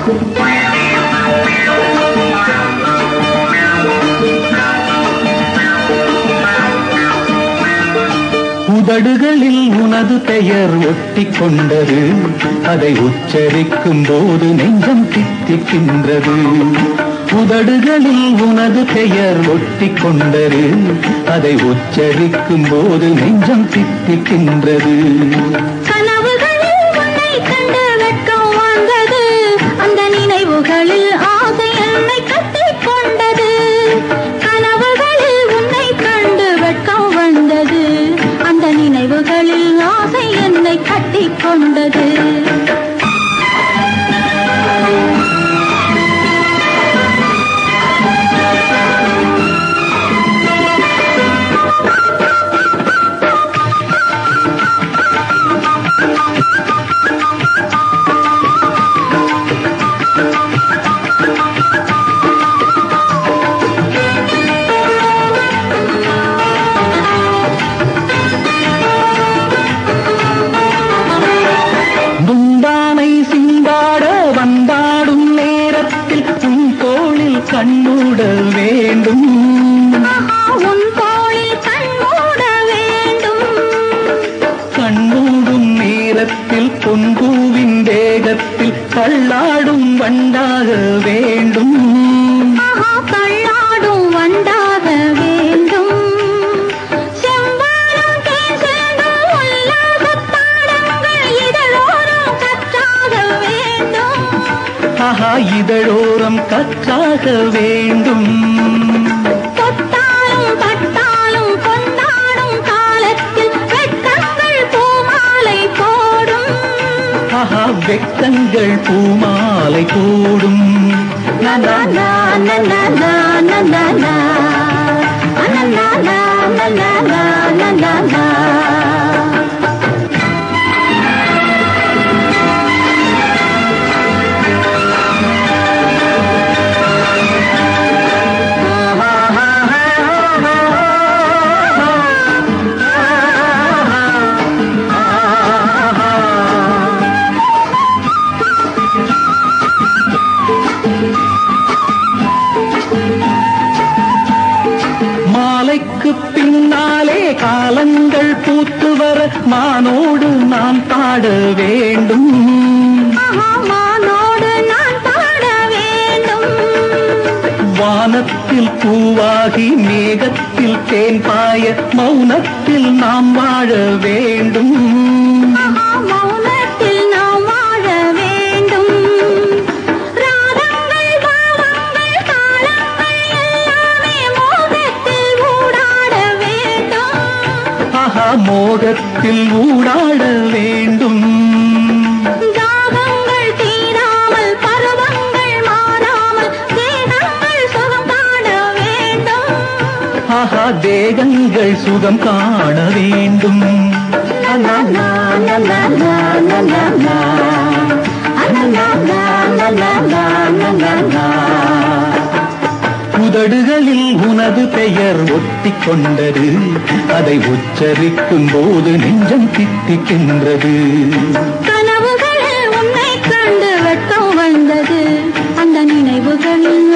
உதடுகளில் உனது பெயர் ஒட்டி கொண்டது அதை உச்சரிக்கும் போது நெஞ்சம் தித்திக்கின்றது உதடுகளில் உனது பெயர் ஒட்டி கொண்டது அதை உச்சரிக்கும் போது நெஞ்சம் தித்திக்கின்றது கனவுகளில் உன்னை கண்டு வெட்கம் வந்தது அந்த நினைவுகளில் ஆசை என்னை கட்டிக் கொண்டது கனவுகளில் உன்னை கண்டு வெட்கம் வந்தது அந்த நினைவுகளில் ஆசை என்னை கட்டிக் கொண்டது முந்தானை சிந்தாட வந்தாடும் நேரத்தில் உன் தோளில் கண்ணூட வேண்டும் ஆஹா, உன் தோளில் கண்மூட வேண்டும் கண்ணூடும் நேரத்தில் பொன்பூவின் வேகத்தில் தள்ளாடும் வண்டாக வேண்டும் ஆஹா, தள்ளாடும் வண்டாக வேண்டும் செவ்வானம் தேன் சிந்தும் உல்லாசத் தாளங்கள் இதழோரம் கற்றாக வேண்டும் ஆஹா இதழோரம் கற்றாக வேண்டும் தொட்டாலும் பட்டாலும் கொண்டாடும் காலத்தில் வெட்கங்கள் பூமாலை போடும் ஆஹா வெக்கங்கள் பூமாலை போடும் நா, நா, நா, நா, நா, நா, நா, நா, நா. ஆ, நா, நா, நா, நா, நா, நா, நா, நா, நா. மாலைக்கு பின்னாலே காலங்கள் பூத்து வர மானோடு நான் பாட வேண்டும் ஆஹா, மானோடு நான் பாட வேண்டும் வானத்தில் பூவாகி மேகத்தில் தேன் பாய மௌனத்தில் நாம் வாழ வேண்டும் ஆஹா, மௌனத்தில் நாம் வாழ வேண்டும் ராகங்கள் பாவங்கள் தாளங்கள் எல்லாமே மோகத்தில் ஊடாட வேண்டும் ஆஹா மோகத்தில் ஊடாட வேண்டும் தாகங்கள் தீராமல் பருவங்கள் மாறாமல் தேகங்கள் சுகம் காண வேண்டும் ஆஹா தேகங்கள் சுகம் காண வேண்டும் நா, நா, நா, நா, நா, நா, நா, நா. ஆ, நா, நா, நா, நா, நா, நா, நா, நா, நா. உதடுகளில் உனது பெயர் ஒட்டி கொண்டது அதை உச்சரிக்கும் போது நெஞ்சம் தித்திக்கின்றது கனவுகளில் உன்னை கண்டு வெட்கம் வந்தது அந்த நினைவுகளில்